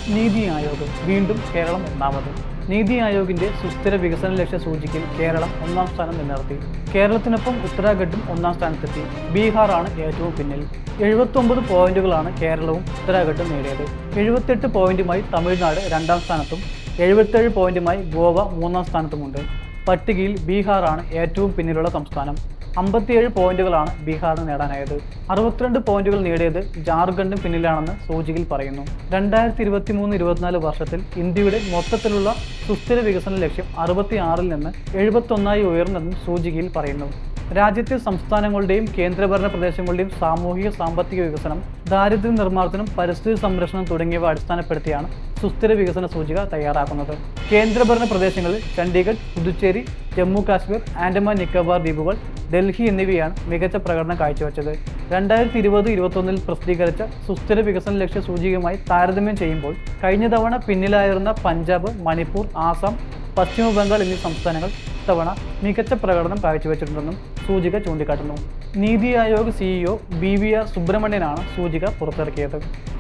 നീതി ആയോഗ് വീണ്ടും കേരളം ഒന്നാമത് നീതി ആയോഗിന്റെ സുസ്ഥിര വികസന ലക്ഷ്യ സൂചികയിൽ കേരളം ഒന്നാം സ്ഥാനം നിലനിർത്തി കേരളത്തിനൊപ്പം ഉത്തരാഖണ്ഡും ഒന്നാം സ്ഥാനത്തെത്തി ബീഹാറാണ് ഏറ്റവും പിന്നിൽ എഴുപത്തൊമ്പത് പോയിന്റുകളാണ് കേരളവും ഉത്തരാഖണ്ഡും നേടിയത് എഴുപത്തെട്ട് പോയിന്റുമായി തമിഴ്നാട് രണ്ടാം സ്ഥാനത്തും എഴുപത്തേഴ് പോയിന്റുമായി ഗോവ മൂന്നാം സ്ഥാനത്തുമുണ്ട് പട്ടികയിൽ ബീഹാറാണ് ഏറ്റവും പിന്നിലുള്ള സംസ്ഥാനം അമ്പത്തിയേഴ് പോയിന്റുകളാണ് ബീഹാറിന് നേടാനായത് അറുപത്തിരണ്ട് പോയിന്റുകൾ നേടിയത് ജാർഖണ്ഡും പിന്നിലാണെന്ന് സൂചികയിൽ പറയുന്നു രണ്ടായിരത്തി ഇരുപത്തി മൂന്ന് ഇരുപത്തിനാല് വർഷത്തിൽ ഇന്ത്യയുടെ മൊത്തത്തിലുള്ള സുസ്ഥിര വികസന ലക്ഷ്യം അറുപത്തി ആറിൽ നിന്ന് എഴുപത്തൊന്നായി ഉയർന്നെന്നും സൂചികയിൽ പറയുന്നു രാജ്യത്തെ സംസ്ഥാനങ്ങളുടെയും കേന്ദ്രഭരണ പ്രദേശങ്ങളുടെയും സാമൂഹിക സാമ്പത്തിക വികസനം ദാരിദ്ര്യ നിർമ്മാർജ്ജനം പരിസ്ഥിതി സംരക്ഷണം തുടങ്ങിയവ അടിസ്ഥാനപ്പെടുത്തിയാണ് സുസ്ഥിര വികസന സൂചിക തയ്യാറാക്കുന്നത് കേന്ദ്രഭരണ പ്രദേശങ്ങളിൽ ചണ്ഡീഗഡ് പുതുച്ചേരി ജമ്മു കാശ്മീർ ആൻഡമാൻ നിക്കോബാർ ദ്വീപുകൾ ഡൽഹി എന്നിവയാണ് മികച്ച പ്രകടനം കാഴ്ചവെച്ചത് രണ്ടായിരത്തി ഇരുപത് ഇരുപത്തൊന്നിൽ പ്രസിദ്ധീകരിച്ച സുസ്ഥിര വികസന ലക്ഷ്യ സൂചികയുമായി താരതമ്യം ചെയ്യുമ്പോൾ കഴിഞ്ഞ തവണ പിന്നിലായിരുന്ന പഞ്ചാബ് മണിപ്പൂർ ആസാം പശ്ചിമ ബംഗാൾ എന്നീ സംസ്ഥാനങ്ങൾ ഇത്തവണ മികച്ച പ്രകടനം കാഴ്ചവെച്ചിട്ടുണ്ടെന്നും സൂചിക ചൂണ്ടിക്കാട്ടുന്നു NITI Aayog CEO B V R സുബ്രഹ്മണ്യനാണ് സൂചിക പുറത്തിറക്കിയത്